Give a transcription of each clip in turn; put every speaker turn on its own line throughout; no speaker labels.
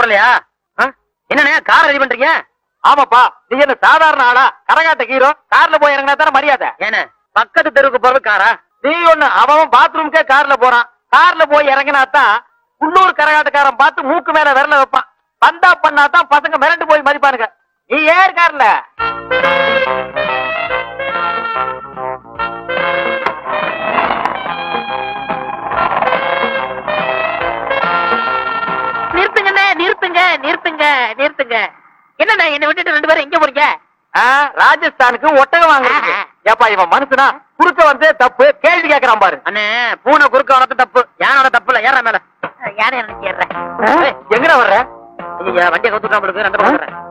வரலையா ஆ? என்னண்ணே car ready பண்றீங்க
ஆமாப்பா நீ என்ன சாதாரண ஆளா கரகாட்ட ஹீரோ கார்ல போய் இறங்கினா தானே மரியாதை
ஏண்ணே பக்கத்து தெருவுக்கு போறது காரா
நீ ஒண்ணு அவன் பாத்ரூம்க்கே கார்ல போறான் கார்ல போய் இறங்கினா தான் உள்ளூர் கரகாட்டக்காரன் பார்த்து மூக்கு மேல விரல வைப்பான் வந்தா பண்ணா தான் பசங்க மிரண்டு போய் மதிப்பானுங்க நீ ஏன் கார்ல
நிறுத்துங்கண்ணே நிறுத்துங்க நிறுத்துங்க நிறுத்துங்க என்னண்ணே என்னை விட்டுட்டு ரெண்டு பேரும் எங்க போறீங்க
ஆ, ராஜஸ்தானுக்கு ஒட்டகம் வாங்குறதுக்கு ஏப்பா இவன் மனுஷனா குறுக்க வந்து தப்பு கேள்வி கேக்குறான் பாரு
அண்ணே பூனை குறுக்க உனக்கு தப்பு யானோட தப்பு இல்ல ஏற மேல யானை எனக்கு ஏறேன்
ஏய், எங்கடா வர்ற
ஐயா வண்டியை கவுத்துட்டா உங்களுக்கு ரெண்டு பக்கம் வர்றேன்.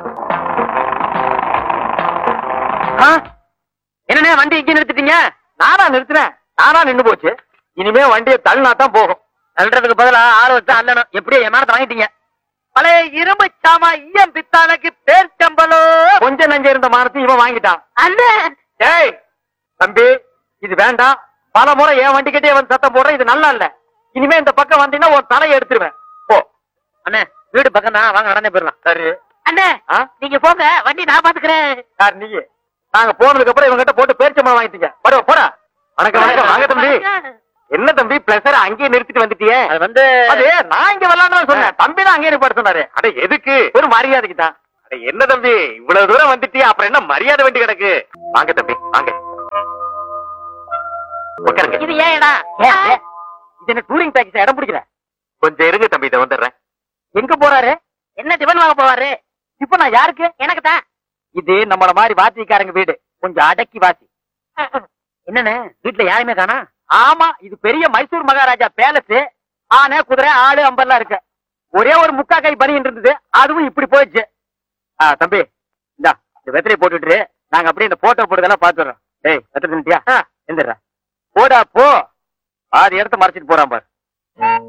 ஆ,
என்னண்ணே வண்டி இங்கே நிறுத்திட்டீங்க
நானா நிறுத்தினேன் நானா நின்னு போச்சு இனிமே வண்டியை தள்ளினா தான் போகும்
தள்ளுறதுக்கு பதிலா ஆள் வச்சு அல்லணும் எப்படியோ என் மேலத்தை வாங்கிட்டீங்க பழைய இரும்பு சாமா ஈயம் பித்தானுக்கு பேர் சம்பளோ
கொஞ்ச நஞ்ச இருந்த மானத்தை இவன் வாங்கிட்டான்
அண்ணே
ஏய் தம்பி இது வேண்டாம் பல முறை என் வண்டிக்கிட்டே வந்து சத்தம் போடுற இது நல்லா இல்ல இனிமே இந்த பக்கம் வந்தீங்கன்னா ஒரு தலையை எடுத்துருவேன் போ
அண்ணே வீடு பக்கம் தான் வாங்க நடந்தே போயிடலாம்
சரி
அண்ணே
ஆ?
நீங்க போங்க வண்டி நான் பாத்துக்கிறேன்
யார் நீ நாங்க போனதுக்கு அப்புறம் இவங்க கிட்ட போட்டு பேரிச்சம்பளம் வாங்கிட்டீங்க பரவ போடா வணக்கம் வணக்கம் வாங்க தம்பி என்ன தம்பி பிளஸர் அங்கேயே நிறுத்திட்டு வந்துட்டியே
அது வந்து
அது நான் இங்க வரலாம்னு சொன்னேன் தம்பி தான் அங்கேயே நிப்பாட்ட சொன்னாரு அட எதுக்கு ஒரு மரியாதைக்கு தான் அட என்ன தம்பி இவ்வளவு தூரம் வந்துட்டியா அப்புறம் என்ன மரியாதை வேண்டி கிடக்கு வாங்க தம்பி வாங்க உட்காருங்க
இது ஏடா
இது என்ன டூரிங் டாக்ஸி இடம் பிடிக்கிற கொஞ்சம் இருங்க தம்பி இதை வந்துடுறேன் எங்க போறாரு
என்ன டிபன் வாங்க போவாரு
இப்ப நான் யாருக்கு
எனக்கு தான்
இது நம்மள மாதிரி வாத்திக்காரங்க வீடு கொஞ்சம் அடக்கி வாசி
என்னண்ணே வீட்டுல யாருமே காணா
ஆமா இது பெரிய மைசூர் மகாராஜா பேலஸ் ஆனை குதிரை ஆடு அம்பர்லாம் இருக்கு ஒரே ஒரு முக்கா கை பனின்னு இருந்தது அதுவும் இப்படி போயிடுச்சு ஆ, தம்பி இந்தா இந்த வெத்தலையை போட்டுட்டு நாங்க அப்படியே இந்த போட்டோ போட்டுதெல்லாம் பாத்துறோம் டேய் வெத்தலை தின்னுட்டியா எந்திரா போடா போ பாதி இடத்த மறைச்சிட்டு போறான் பாரு